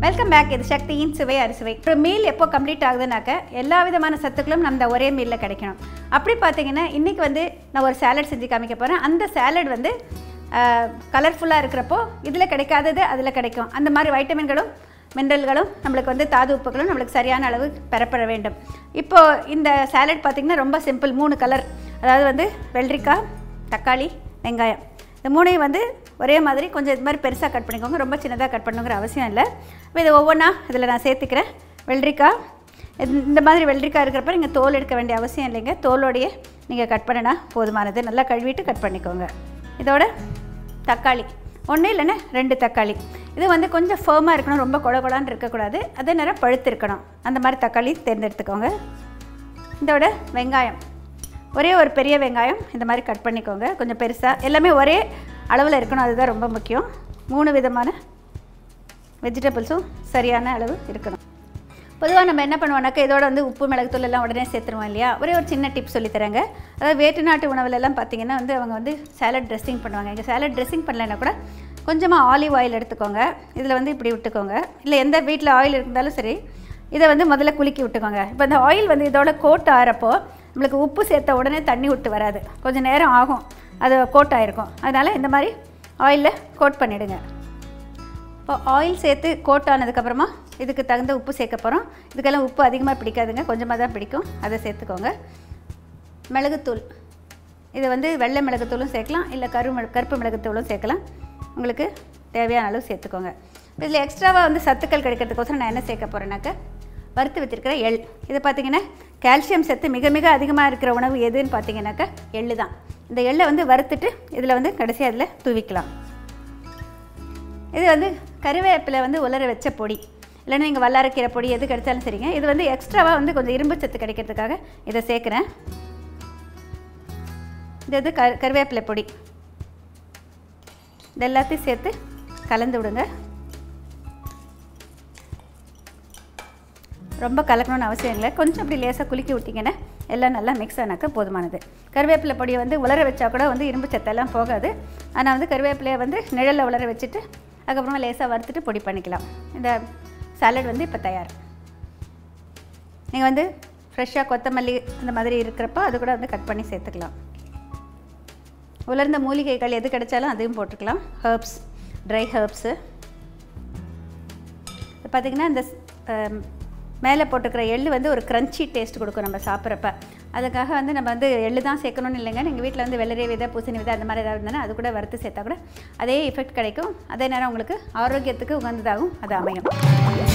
welcome back இது சக்தியின் சுவை அரிசுவை ஒரு மீல் எப்போ கம்ப்ளீட் ஆகுதுனாக்க எல்லா விதமான சத்துக்களும் நம்ம ஒரே மீலில் கிடைக்கணும் அப்படி பார்த்தீங்கன்னா இன்றைக்கி வந்து நான் ஒரு சாலட் செஞ்சு காமிக்க போகிறேன் அந்த சாலட் வந்து கலர்ஃபுல்லாக இருக்கிறப்போ இதில் கிடைக்காதது அதில் கிடைக்கும் அந்த மாதிரி வைட்டமின்களும் மினரல்களும் நம்மளுக்கு வந்து தாது உப்புகளும் நம்மளுக்கு சரியான அளவு பெறப்பட வேண்டும் இப்போது இந்த சாலட் பார்த்திங்கன்னா ரொம்ப சிம்பிள் மூணு கலர் அதாவது வந்து வெள்ளரிக்காய் தக்காளி வெங்காயம் இந்த மூணையும் வந்து ஒரே மாதிரி கொஞ்சம் இது மாதிரி பெருசாக கட் பண்ணிக்கோங்க ரொம்ப சின்னதாக கட் பண்ணணுங்கிற அவசியம் இல்லை இப்போ இது ஒவ்வொன்றா இதில் நான் சேர்த்துக்கிறேன் வெள்ளரிக்காய் இந்த- இந்த மாதிரி வெள்ளரிக்காய் இருக்கிறப்ப நீங்கள் தோல் எடுக்க வேண்டிய அவசியம் இல்லைங்க தோலோடையே நீங்கள் கட் பண்ணினா போதுமானது நல்லா கழுவிட்டு கட் பண்ணிக்கோங்க இதோட தக்காளி ஒன்று இல்லைன்னா ரெண்டு தக்காளி இது வந்து கொஞ்சம் ஃபேமாக இருக்கணும் ரொம்ப கொட கொடான்னு இருக்கக்கூடாது அதே நேரம் பழுத்து இருக்கணும் அந்த மாதிரி தக்காளி தேர்ந்தெடுத்துக்கோங்க இதோட வெங்காயம் ஒரே ஒரு பெரிய வெங்காயம் இந்த மாதிரி கட் பண்ணிக்கோங்க கொஞ்சம் பெருசாக எல்லாமே ஒரே அளவில் இருக்கணும் அதுதான் ரொம்ப முக்கியம் மூணு விதமான வெஜிடபிள்ஸும் சரியான அளவு இருக்கணும் பொதுவாக நம்ம என்ன பண்ணுவோம்னாக்கா இதோட வந்து உப்பு மிளகுத்தூள் எல்லாம் உடனே சேர்த்துருவோம் இல்லையா ஒரே ஒரு சின்ன டிப் சொல்லித்தரேங்க அதாவது வேட்டு நாட்டு உணவுல எல்லாம் பார்த்தீங்கன்னா வந்து அவங்க வந்து சாலட் ட்ரெஸ்ஸிங் பண்ணுவாங்க இங்கே சாலட் ட்ரெஸ்ஸிங் பண்ணலைன்னா கூட கொஞ்சமாக ஆலிவ் ஆயில் எடுத்துக்கோங்க இதில் வந்து இப்படி விட்டுக்கோங்க இல்லை எந்த வீட்டில் ஆயில் இருந்தாலும் சரி இதை வந்து முதல்ல குலுக்கி விட்டுக்கோங்க இப்போ இந்த ஆயில் வந்து இதோட கோட் ஆகிறப்போ நம்மளுக்கு உப்பு சேர்த்த உடனே தண்ணி விட்டு வராது கொஞ்சம் நேரம் ஆகும் அது கோட் ஆகிருக்கும் அதனால் இந்த மாதிரி ஆயிலில் கோட் பண்ணிவிடுங்க இப்போ ஆயில் சேர்த்து கோட் ஆனதுக்கப்புறமா இதுக்கு தகுந்த உப்பு சேர்க்க போகிறோம் இதுக்கெல்லாம் உப்பு அதிகமாக பிடிக்காதுங்க கொஞ்சமாக தான் பிடிக்கும் அதை சேர்த்துக்கோங்க மிளகுத்தூள் இது வந்து வெள்ளை மிளகுத்தூளும் சேர்க்கலாம் இல்லை கரு மிள கருப்பு மிளகுத்தூளும் சேர்க்கலாம் உங்களுக்கு தேவையான அளவு சேர்த்துக்கோங்க இதில் எக்ஸ்ட்ராவாக வந்து சத்துக்கள் கிடைக்கிறதுக்கோசரம் நான் என்ன சேர்க்க போகிறேன்னாக்க வறுத்து வச்சிருக்கிற எள் இது பார்த்தீங்கன்னா கால்சியம் சத்து மிக மிக அதிகமாக இருக்கிற உணவு எதுன்னு பார்த்தீங்கன்னாக்கா எள்ளு தான் இந்த எள்ளை வந்து வறுத்துட்டு இதில் வந்து கடைசியாக அதில் தூவிக்கலாம் இது வந்து கருவேப்பிலை வந்து உலர வச்ச பொடி இல்லைன்னா நீங்கள் வல்லாரக்கீரை பொடி எது கிடைச்சாலும் சரிங்க இது வந்து எக்ஸ்ட்ராவாக வந்து கொஞ்சம் இரும்பு சத்து கிடைக்கிறதுக்காக இதை சேர்க்குறேன் இது வந்து கரு கருவேப்பிலை பொடி இது எல்லாத்தையும் சேர்த்து கலந்து விடுங்க ரொம்ப கலக்கணும்னு அவசியம் இல்லை கொஞ்சம் அப்படி லேசாக குலுக்கி விட்டிங்கன்னா எல்லாம் நல்லா மிக்ஸ் ஆனாக்க போதுமானது கருவேப்பிலை பொடியை வந்து உலர வச்சா கூட வந்து இரும்பு சத்தெல்லாம் போகாது ஆனால் வந்து கருவேப்பிலையை வந்து நிழலில் உலர வச்சுட்டு அதுக்கப்புறமா லேசாக வறுத்துட்டு பொடி பண்ணிக்கலாம் இந்த சாலட் வந்து இப்போ தயார் நீங்கள் வந்து ஃப்ரெஷ்ஷாக கொத்தமல்லி அந்த மாதிரி இருக்கிறப்போ அது கூட வந்து கட் பண்ணி சேர்த்துக்கலாம் உலர்ந்த மூலிகைகள் எது கிடைச்சாலும் அதையும் போட்டுக்கலாம் ஹர்ப்ஸ் ட்ரை ஹர்ப்ஸு பார்த்திங்கன்னா இந்த அம், மேலே போட்டுக்கிற எள்ளு வந்து ஒரு க்ரன்ச்சி டேஸ்ட் கொடுக்கும் நம்ம சாப்பிட்றப்ப அதுக்காக வந்து நம்ம வந்து எள்ளு தான் சேர்க்கணும்னு இல்லைங்க நீங்கள் வீட்டில் வந்து வெள்ளரி விதை பூசணி விதை அந்த மாதிரி ஏதாவது இருந்தாலும் அது கூட வறுத்து சேர்த்தா கூட அதே எஃபெக்ட் கிடைக்கும் அதே நேரம் உங்களுக்கு ஆரோக்கியத்துக்கு உகந்ததாகவும் அது அமையும்